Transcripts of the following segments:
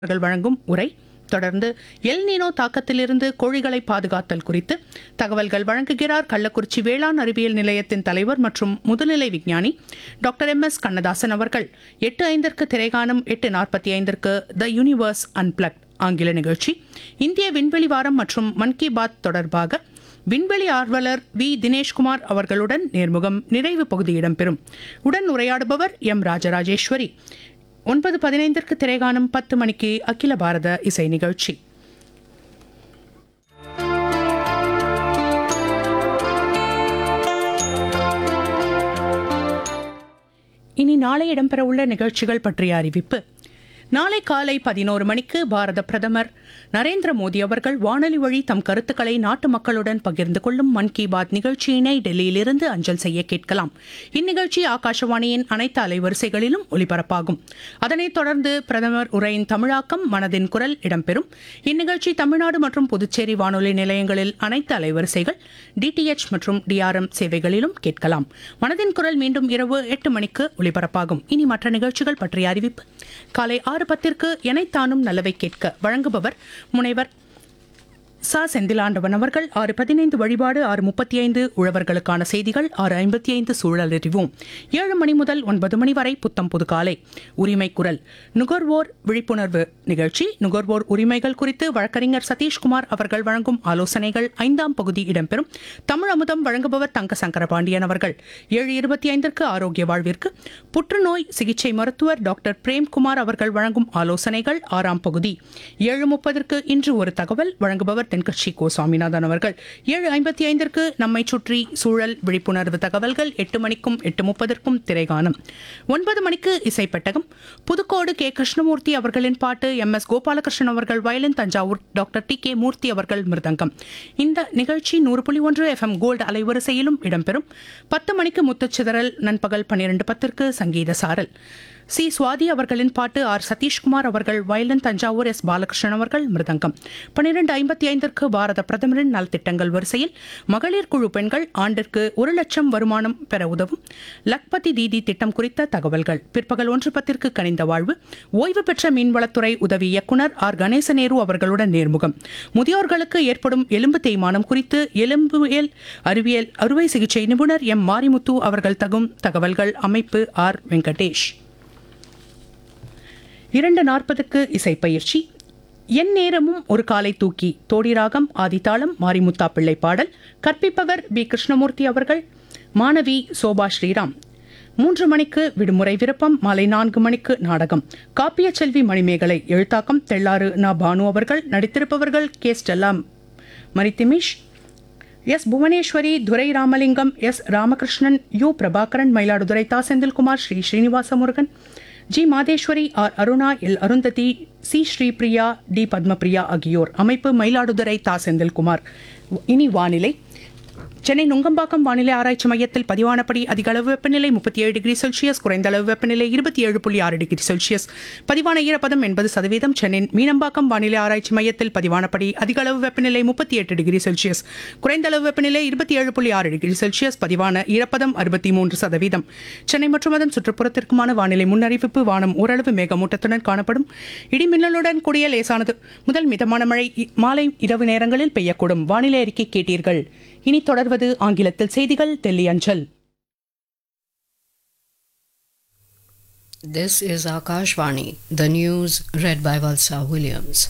அவர்கள் வழங்கும் உரை தொடர்ந்து எல் நீனோ தாக்கத்திலிருந்து கோழிகளை பாதுகாத்தல் குறித்து தகவல்கள் வழங்குகிறார் கள்ளக்குறிச்சி வேளாண் அறிவியல் நிலையத்தின் தலைவர் மற்றும் முதுநிலை விஞ்ஞானி டாக்டர் எம் எஸ் கண்ணதாசன் அவர்கள் எட்டு ஐந்திற்கு திரைகாணும் எட்டு நாற்பத்தி ஐந்திற்கு த யூனிவர்ஸ் அன்பிளக் ஆங்கில நிகழ்ச்சி இந்திய விண்வெளி வாரம் மற்றும் மன் கி பாத் தொடர்பாக விண்வெளி ஆர்வலர் வி தினேஷ்குமார் அவர்களுடன் நேர்முகம் நிறைவு பகுதி இடம்பெறும் உடன் உரையாடுபவர் எம் ராஜராஜேஸ்வரி ஒன்பது பதினைந்திற்கு திரைகாணும் பத்து மணிக்கு அகில பாரத இசை நிகழ்ச்சி இனி நாளை இடம்பெறவுள்ள நிகழ்ச்சிகள் பற்றிய அறிவிப்பு நாளை காலை பதினோரு மணிக்கு பாரத பிரதமர் நரேந்திர மோடி அவர்கள் வானொலி வழி தம் கருத்துக்களை நாட்டு மக்களுடன் பகிர்ந்து கொள்ளும் மன் கி பாத் நிகழ்ச்சியினை டெல்லியிலிருந்து அஞ்சல் செய்ய கேட்கலாம் இந்நிகழ்ச்சி ஆகாஷவாணியின் அனைத்து அலைவரிசைகளிலும் ஒலிபரப்பாகும் அதனைத் தொடர்ந்து பிரதமர் உரையின் தமிழாக்கம் மனதின் குரல் இடம்பெறும் இந்நிகழ்ச்சி தமிழ்நாடு மற்றும் புதுச்சேரி வானொலி நிலையங்களில் அனைத்து அலைவரிசைகள் டிடிஎச் மற்றும் டிஆர்எம் சேவைகளிலும் கேட்கலாம் மனதின் குரல் மீண்டும் இரவு எட்டு மணிக்கு ஒலிபரப்பாகும் இனி மற்ற நிகழ்ச்சிகள் பற்றிய அறிவிப்பு காலை ஆறு பத்திற்கு எனைத்தானும் நல்லவை கேட்க வழங்குபவர் முனைவர் சா செந்திலாண்டவன் அவர்கள் ஆறு பதினைந்து வழிபாடு ஆறு முப்பத்தி ஐந்து உழவர்களுக்கான செய்திகள் ஆறு ஐம்பத்தி ஐந்து சூழல் அறிவோம் ஏழு மணி முதல் ஒன்பது மணி வரை புத்தம் புது காலை உரிமை குரல் நுகர்வோர் விழிப்புணர்வு நிகழ்ச்சி நுகர்வோர் உரிமைகள் குறித்து வழக்கறிஞர் சதீஷ்குமார் அவர்கள் வழங்கும் ஆலோசனைகள் ஐந்தாம் பகுதி இடம்பெறும் தமிழ் அமுதம் வழங்குபவர் தங்க சங்கர பாண்டியன் அவர்கள் ஏழு இருபத்தி ஐந்திற்கு ஆரோக்கிய வாழ்விற்கு புற்றுநோய் சிகிச்சை மருத்துவர் டாக்டர் பிரேம்குமார் அவர்கள் வழங்கும் ஆலோசனைகள் ஆறாம் பகுதி ஏழு முப்பதற்கு இன்று ஒரு தகவல் வழங்குபவர் தென்கட்சி கோ சுவாமிநாதன் அவர்கள் ஏழு ஐம்பத்தி ஐந்திற்கு நம்மை சுற்றி சூழல் விழிப்புணர்வு தகவல்கள் எட்டு மணிக்கும் எட்டு முப்பதற்கும் திரைகாணும் ஒன்பது மணிக்கு இசைப்பெட்டகம் புதுக்கோடு கே கிருஷ்ணமூர்த்தி அவர்களின் பாட்டு எம் எஸ் கோபாலகிருஷ்ணன் அவர்கள் violin Thanjavur doctor T K Murthy அவர்கள் மிருதங்கம் இந்த நிகழ்ச்சி நூறு புள்ளி ஒன்று எஃப்எம் கோல்டு அலைவரிசையிலும் இடம்பெறும் பத்து மணிக்கு முத்துச்சிதறல் நண்பகல் பன்னிரண்டு பத்திற்கு சங்கீத சாரல் சி சுவாதி அவர்களின் பாட்டு ஆர் சதீஷ்குமார் அவர்கள் வயலின் தஞ்சாவூர் எஸ் பாலகிருஷ்ணன் அவர்கள் மிருதங்கம் பன்னிரண்டு ஐம்பத்தி ஐந்திற்கு பாரத பிரதமரின் நலத்திட்டங்கள் வரிசையில் மகளிர் குழு பெண்கள் ஆண்டிற்கு ஒரு லட்சம் வருமானம் பெற உதவும் லக்பதி தீதி திட்டம் குறித்த தகவல்கள் பிற்பகல் ஒன்று பத்திற்கு கனிந்த வாழ்வு ஓய்வு பெற்ற மீன்வளத்துறை உதவி இயக்குனர் ஆர் கணேசநேரு அவர்களுடன் நேர்முகம் முதியோர்களுக்கு ஏற்படும் எலும்பு தேய்மானம் குறித்து எலும்புவியல் அறிவியல் அறுவை சிகிச்சை நிபுணர் எம் மாரிமுத்து அவர்கள் தகும் தகவல்கள் அமைப்பு ஆர் வெங்கடேஷ் இரண்டு நாற்பதுக்கு இசைப்பயிற்சி என் நேரமும் ஒரு காலை தூக்கி தோடிராகம் ஆதித்தாளம் மாரிமுத்தா பிள்ளை பாடல் கற்பிப்பவர் பி கிருஷ்ணமூர்த்தி அவர்கள் மாணவி சோபா ஸ்ரீராம் மூன்று மணிக்கு விடுமுறை விருப்பம் மாலை நான்கு மணிக்கு நாடகம் காப்பிய செல்வி மணிமேகலை எழுத்தாக்கம் தெள்ளாறு நா பானு அவர்கள் நடித்திருப்பவர்கள் கே ஸ்டெல்லா மரித்திமிஷ் S Bhuvaneswari Durai Ramalingam S Ramakrishnan U Prabhakaran Mayiladuthurai தா Senthilkumar Sri Srinivasa Murugan G Maheswari R Aruna L Arundhati C Sripriya D Padmapriya ஆகியோர் அமைப்பு மயிலாடுதுறை தா செந்தில்குமார் இனி வானிலை சென்னை நுங்கம்பாக்கம் வானிலை ஆராய்ச்சி மையத்தில் பதிவானபடி அதிக அளவு வெப்பநிலை முப்பத்தி ஏழு டிகிரி செல்சியஸ் குறைந்த அளவு வெப்பநிலை இருபத்தி ஏழு புள்ளி ஆறு டிகிரி செல்சியஸ் பதிவான ஈரப்பதம் எண்பது சதவீதம் சென்னை மீனம்பாக்கம் வானிலை ஆராய்ச்சி மையத்தில் பதிவானபடி அதிக அளவு வெப்பநிலை முப்பத்தி எட்டு டிகிரி செல்சியஸ் குறைந்த அளவு வெப்பநிலை இருபத்தி ஏழு புள்ளி ஆறு டிகிரி செல்சியஸ் பதிவான ஈரப்பதம் அறுபத்தி மூன்று சதவீதம் சென்னை மற்றும் அதன் சுற்றுப்புறத்திற்குமான வானிலை முன்னறிவிப்பு வானம் ஓரளவு மேகமூட்டத்துடன் காணப்படும் இடிமின்னலுடன் கூடிய லேசானது முதல் மிதமான மழை இ- மாலை இரவு நேரங்களில் பெய்யக்கூடும் வானிலை அறிக்கை கேட்டீர்கள் இனி தொடர்வது ஆங்கிலத்தில் செய்திகள் டெல்லி அஞ்சல் This is Akashvani, the news read by Valsa Williams.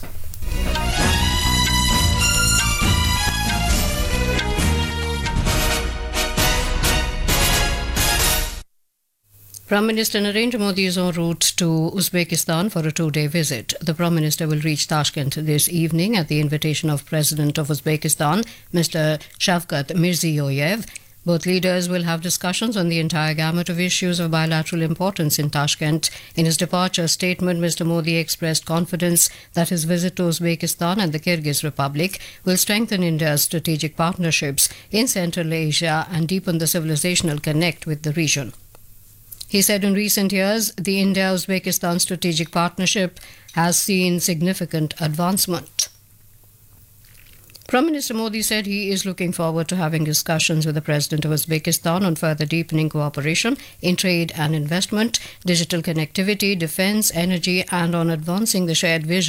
Prime Minister Narendra Modi is en route to Uzbekistan for a two day visit. The Prime Minister will reach Tashkent this evening at the invitation of President of Uzbekistan, Mr. Shavkat Mirziyoyev. Both leaders will have discussions on the entire gamut of issues of bilateral importance in Tashkent. In his departure statement, Mr. Modi expressed confidence that his visit to Uzbekistan and the Kyrgyz Republic will strengthen India's strategic partnerships in Central Asia and deepen the civilizational connect with the region. He said in recent years, the India Uzbekistan strategic partnership has seen significant advancement. Prime Minister Modi said he is looking forward to having discussions with the President of Uzbekistan on further deepening cooperation in trade and investment, digital connectivity, defense, energy, and on advancing the shared vision.